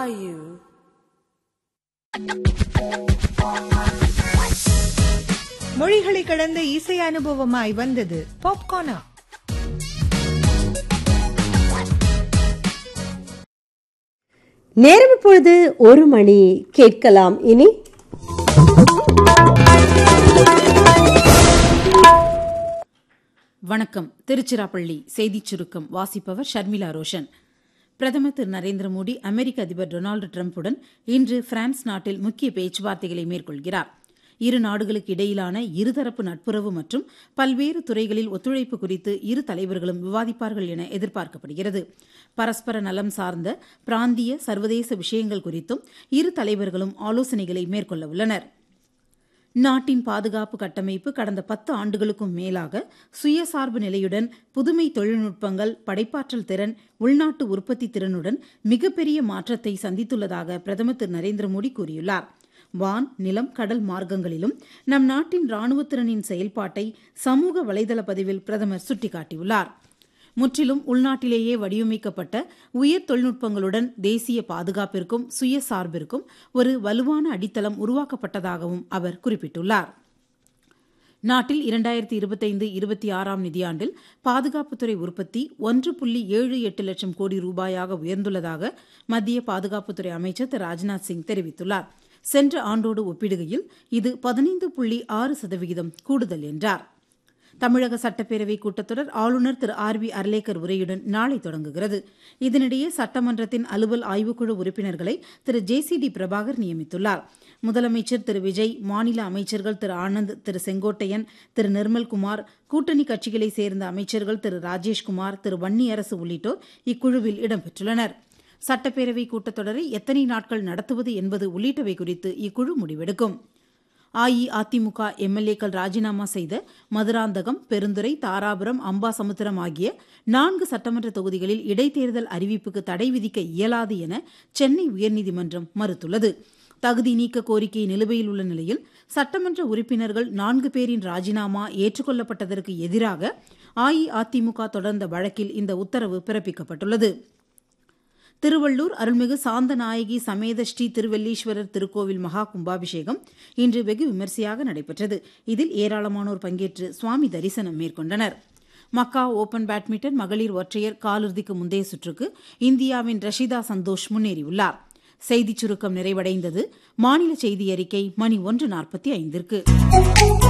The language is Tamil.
are you? மொழிகளை கடந்த இசை அனுபவமாய் வந்தது பாப்கார்னா நேரம் இப்பொழுது ஒரு மணி கேட்கலாம் இனி வணக்கம் திருச்சிராப்பள்ளி செய்திச் சுருக்கம் வாசிப்பவர் ஷர்மிளா ரோஷன் பிரதமர் திரு நரேந்திர மோடி அமெரிக்க அதிபர் டொனால்டு டிரம்புடன் இன்று பிரான்ஸ் நாட்டில் முக்கிய பேச்சுவார்த்தைகளை மேற்கொள்கிறார் இரு நாடுகளுக்கு இடையிலான இருதரப்பு நட்புறவு மற்றும் பல்வேறு துறைகளில் ஒத்துழைப்பு குறித்து இரு தலைவர்களும் விவாதிப்பார்கள் என எதிர்பார்க்கப்படுகிறது பரஸ்பர நலம் சார்ந்த பிராந்திய சர்வதேச விஷயங்கள் குறித்தும் இரு தலைவர்களும் ஆலோசனைகளை மேற்கொள்ள உள்ளனா் நாட்டின் பாதுகாப்பு கட்டமைப்பு கடந்த பத்து ஆண்டுகளுக்கும் மேலாக சுயசார்பு நிலையுடன் புதுமை தொழில்நுட்பங்கள் படைப்பாற்றல் திறன் உள்நாட்டு உற்பத்தி திறனுடன் மிகப்பெரிய மாற்றத்தை சந்தித்துள்ளதாக பிரதமர் திரு நரேந்திர மோடி கூறியுள்ளார் வான் நிலம் கடல் மார்க்கங்களிலும் நம் நாட்டின் ராணுவ திறனின் செயல்பாட்டை சமூக வலைதள பதிவில் பிரதமர் சுட்டிக்காட்டியுள்ளார் முற்றிலும் உள்நாட்டிலேயே வடிவமைக்கப்பட்ட உயர் தொழில்நுட்பங்களுடன் தேசிய பாதுகாப்பிற்கும் சுயசார்பிற்கும் ஒரு வலுவான அடித்தளம் உருவாக்கப்பட்டதாகவும் அவர் குறிப்பிட்டுள்ளார் நாட்டில் இரண்டாயிரத்தி இருபத்தைந்து இருபத்தி ஆறாம் நிதியாண்டில் பாதுகாப்புத்துறை உற்பத்தி ஒன்று புள்ளி ஏழு எட்டு லட்சம் கோடி ரூபாயாக உயர்ந்துள்ளதாக மத்திய பாதுகாப்புத்துறை அமைச்சர் திரு ராஜ்நாத் சிங் தெரிவித்துள்ளார் சென்ற ஆண்டோடு ஒப்பிடுகையில் இது பதினைந்து புள்ளி ஆறு சதவிகிதம் கூடுதல் என்றார் தமிழக சட்டப்பேரவை கூட்டத்தொடர் ஆளுநர் திரு ஆர் வி அர்லேக்கர் உரையுடன் நாளை தொடங்குகிறது இதனிடையே சட்டமன்றத்தின் அலுவல் ஆய்வுக்குழு உறுப்பினர்களை Thiru J C D Prabhakar நியமித்துள்ளார் முதலமைச்சர் திரு விஜய் மாநில அமைச்சர்கள் திரு ஆனந்த் திரு செங்கோட்டையன் திரு நிர்மல்குமார் கூட்டணி கட்சிகளைச் சேர்ந்த அமைச்சர்கள் திரு ராஜேஷ்குமார் திரு வன்னியரசு உள்ளிட்டோர் இக்குழுவில் இடம்பெற்றுள்ளனா் சட்டப்பேரவை கூட்டத்தொடரை எத்தனை நாட்கள் நடத்துவது என்பது உள்ளிட்டவை குறித்து இக்குழு முடிவெடுக்கும் அஇஅதிமுக எம்எல்ஏக்கள் ராஜினாமா செய்த மதுராந்தகம் பெருந்துறை தாராபுரம் அம்பாசமுத்திரம் ஆகிய நான்கு சட்டமன்ற தொகுதிகளில் இடைத்தேர்தல் அறிவிப்புக்கு தடை விதிக்க இயலாது என சென்னை உயர்நீதிமன்றம் மறுத்துள்ளது தகுதி நீக்க கோரிக்கை நிலுவையில் உள்ள நிலையில் சட்டமன்ற உறுப்பினர்கள் நான்கு பேரின் ராஜினாமா ஏற்றுக்கொள்ளப்பட்டதற்கு எதிராக அஇஅதிமுக தொடர்ந்த வழக்கில் இந்த உத்தரவு பிறப்பிக்கப்பட்டுள்ளது திருவள்ளூர் அருள்மிகு சாந்தநாயகி சமேத ஸ்ரீ திருவெல்லீஸ்வரர் திருக்கோவில் மகா கும்பாபிஷேகம் இன்று வெகு விமரிசையாக நடைபெற்றது இதில் ஏராளமானோர் பங்கேற்று சுவாமி தரிசனம் மேற்கொண்டனர் மக்கா ஓபன் பேட்மிண்டன் மகளிர் ஒற்றையர் காலிறுதிக்கு முந்தைய சுற்றுக்கு இந்தியாவின் ரஷிதா சந்தோஷ் முன்னேறியுள்ளார் செய்திச் சுருக்கம் நிறைவடைந்தது மாநில செய்தி அறிக்கை மணி ஒன்று நாற்பத்தி ஐந்திற்கு